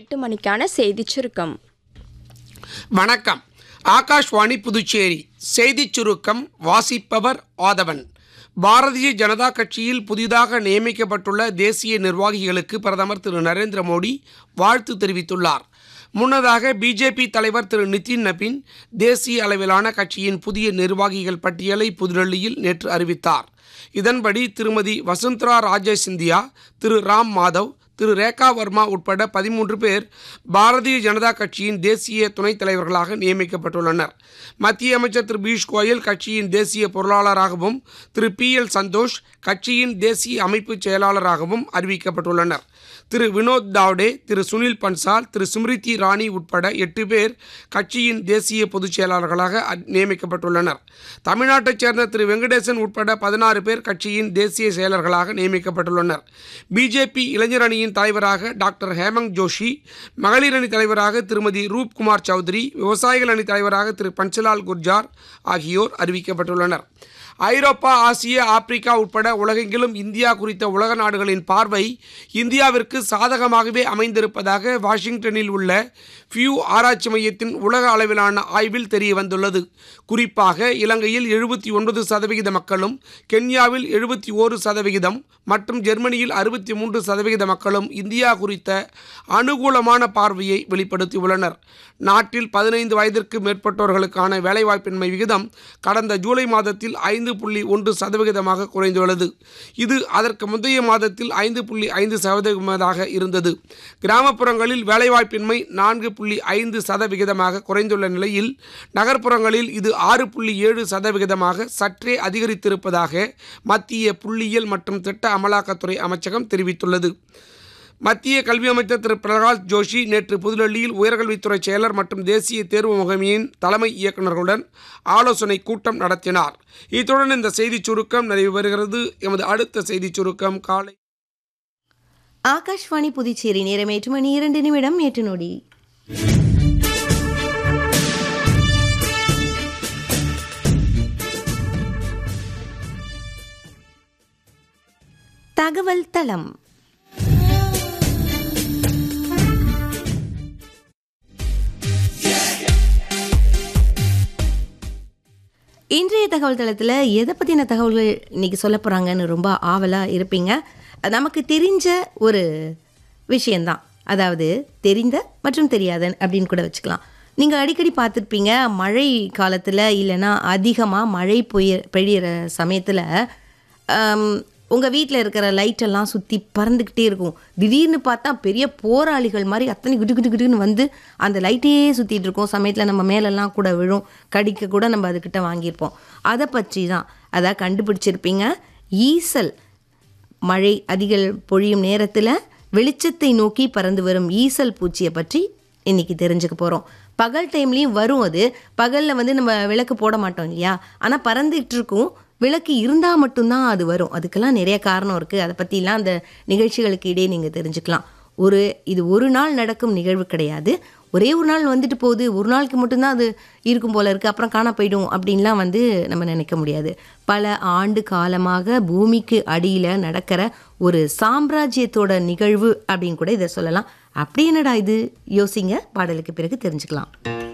எட்டு மணிக்கான செய்திச் சுருக்கம் வணக்கம் ஆகாஷ்வாணி புதுச்சேரி செய்திச் சுருக்கம் வாசிப்பவர் ஆதவன் பாரதிய ஜனதா கட்சியில் புதிதாக நியமிக்கப்பட்டுள்ள தேசிய நிர்வாகிகளுக்கு பிரதமர் திரு நரேந்திர மோடி வாழ்த்து தெரிவித்துள்ளார் முன்னதாக பிஜேபி தலைவர் திரு நிதின் நபின் தேசிய அளவிலான கட்சியின் புதிய நிர்வாகிகள் பட்டியலை புதுடெல்லியில் நேற்று அறிவித்தார் இதன்படி திருமதி வசுந்தரா ராஜே சிந்தியா திரு ராம் மாதவ் திரு ரேகா வர்மா உட்பட பதிமூன்று பேர் பாரதிய ஜனதா கட்சியின் தேசிய துணைத் தலைவர்களாக நியமிக்கப்பட்டுள்ளனர் மத்திய அமைச்சர் திரு பியூஷ் கோயல் கட்சியின் தேசிய பொருளாளராகவும் திரு பி எல் சந்தோஷ் கட்சியின் தேசிய அமைப்பு செயலாளராகவும் அறிவிக்கப்பட்டுள்ளனர் திரு வினோத் தாவ்டே திரு சுனில் பன்சால் திரு ஸ்மிருதி இரானி உட்பட எட்டு பேர் கட்சியின் தேசிய பொதுச் செயலாளர்களாக அ- நியமிக்கப்பட்டுள்ளனர் தமிழ்நாட்டைச் சேர்ந்த திரு வெங்கடேசன் உட்பட பதினாறு பேர் கட்சியின் தேசிய செயலர்களாக நியமிக்கப்பட்டுள்ளனர் பிஜேபி இளைஞர் அணியின் தலைவராக டாக்டர் ஹேமங் ஜோஷி மகளிர் அணி தலைவராக திருமதி ரூப் குமார் சௌத்ரி விவசாயிகள் அணி தலைவராக திரு பன்சலால் குர்ஜார் ஆகியோர் அறிவிக்கப்பட்டுள்ளனர் ஐரோப்பா ஆசியா ஆப்பிரிக்கா உட்பட உலகெங்கிலும் இந்தியா குறித்த உலக நாடுகளின் பார்வை இந்தியாவிற்கு சாதகமாகவே அமைந்திருப்பதாக வாஷிங்டனில் உள்ள ஃபியூ ஆராய்ச்சி மையத்தின் உலக அளவிலான ஆய்வில் தெரிய வந்துள்ளது குறிப்பாக இலங்கையில் எழுபத்தி ஒன்பது சதவிகித மக்களும் கென்யாவில் எழுபத்தி ஓரு சதவிகிதம் மற்றும் ஜெர்மனியில் அறுபத்தி மூன்று சதவிகித மக்களும் இந்தியா குறித்த அனுகூலமான பார்வையை வெளிப்படுத்தியுள்ளனர் நாட்டில் பதினைந்து வயதிற்கு மேற்பட்டோர்களுக்கான வேலைவாய்ப்பின்மை விகிதம் கடந்த ஜூலை மாதத்தில் ஐந்து புள்ளி ஒன்று சதவிகிதமாக குறைந்துள்ளது இது அதற்கு முந்தைய மாதத்தில் ஐந்து புள்ளி ஐந்து சதவிகிதமாக இருந்தது கிராமப்புறங்களில் வேலைவாய்ப்பின்மை நான்கு புள்ளி ஐந்து சதவிகிதமாக குறைந்துள்ள நிலையில் நகர்ப்புறங்களில் இது ஆறு புள்ளி ஏழு சதவிகிதமாக சற்றே அதிகரித்திருப்பதாக மத்திய புள்ளியியல் மற்றும் திட்ட அமலாக்கத்துறை அமைச்சகம் தெரிவித்துள்ளது மத்திய கல்வி அமைச்சர் திரு பிரகாஷ் ஜோஷி நேற்று புதுடெல்லியில் உயர்கல்வித்துறை செயலர் மற்றும் தேசிய தேர்வு முகமையின் தலைமை இயக்குநர்களுடன் ஆலோசனை கூட்டம் நடத்தினார் இத்துடன் இந்த செய்திச் சுருக்கம் நிறைவு பெறுகிறது எமது அடுத்த செய்திச் சுருக்கம் காலை ஆகாஷ்வாணி புதுச்சேரி நேரம் எட்டு மணி இரண்டு நிமிடம் எட்டு நொடி தகவல் தளம் இன்றைய தகவல் தளத்தில் எதை பற்றின தகவல்கள் இன்னைக்கு சொல்ல போகிறாங்கன்னு ரொம்ப ஆவலாக இருப்பீங்க நமக்கு தெரிஞ்ச ஒரு விஷயந்தான் அதாவது தெரிந்த மற்றும் தெரியாத அப்படின்னு கூட வச்சுக்கலாம் நீங்கள் அடிக்கடி பார்த்துருப்பீங்க மழை காலத்தில் இல்லைன்னா அதிகமாக மழை பொய்ய பெய்கிற சமயத்தில் உங்கள் வீட்டில் இருக்கிற லைட்டெல்லாம் சுற்றி பறந்துக்கிட்டே இருக்கும் திடீர்னு பார்த்தா பெரிய போராளிகள் மாதிரி அத்தனை கிட்டு கிட்டு கிட்டுன்னு வந்து அந்த லைட்டையே சுற்றிட்டு இருக்கும் சமயத்தில் நம்ம மேலெல்லாம் கூட விழும் கடிக்க கூட நம்ம அதுக்கிட்ட வாங்கியிருப்போம் அதை பற்றி தான் அதை கண்டுபிடிச்சிருப்பீங்க ஈசல் மழை அதிக பொழியும் நேரத்தில் வெளிச்சத்தை நோக்கி பறந்து வரும் ஈசல் பூச்சியை பற்றி இன்னைக்கு தெரிஞ்சுக்க போகிறோம் பகல் டைம்லேயும் வரும் அது பகலில் வந்து நம்ம விளக்கு போட மாட்டோம் இல்லையா ஆனால் பறந்துட்டு இருக்கும் விளக்கு இருந்தால் மட்டும்தான் அது வரும் அதுக்கெல்லாம் நிறைய காரணம் இருக்குது அதை பற்றிலாம் அந்த நிகழ்ச்சிகளுக்கு இடையே நீங்கள் தெரிஞ்சுக்கலாம் ஒரு இது ஒரு நாள் நடக்கும் நிகழ்வு கிடையாது ஒரே ஒரு நாள் வந்துட்டு போகுது ஒரு நாளுக்கு மட்டும்தான் அது இருக்கும் போல இருக்குது அப்புறம் காண போயிடும் அப்படின்லாம் வந்து நம்ம நினைக்க முடியாது பல ஆண்டு காலமாக பூமிக்கு அடியில் நடக்கிற ஒரு சாம்ராஜ்யத்தோட நிகழ்வு அப்படின்னு கூட இதை சொல்லலாம் அப்படி என்னடா இது யோசிங்க பாடலுக்கு பிறகு தெரிஞ்சுக்கலாம்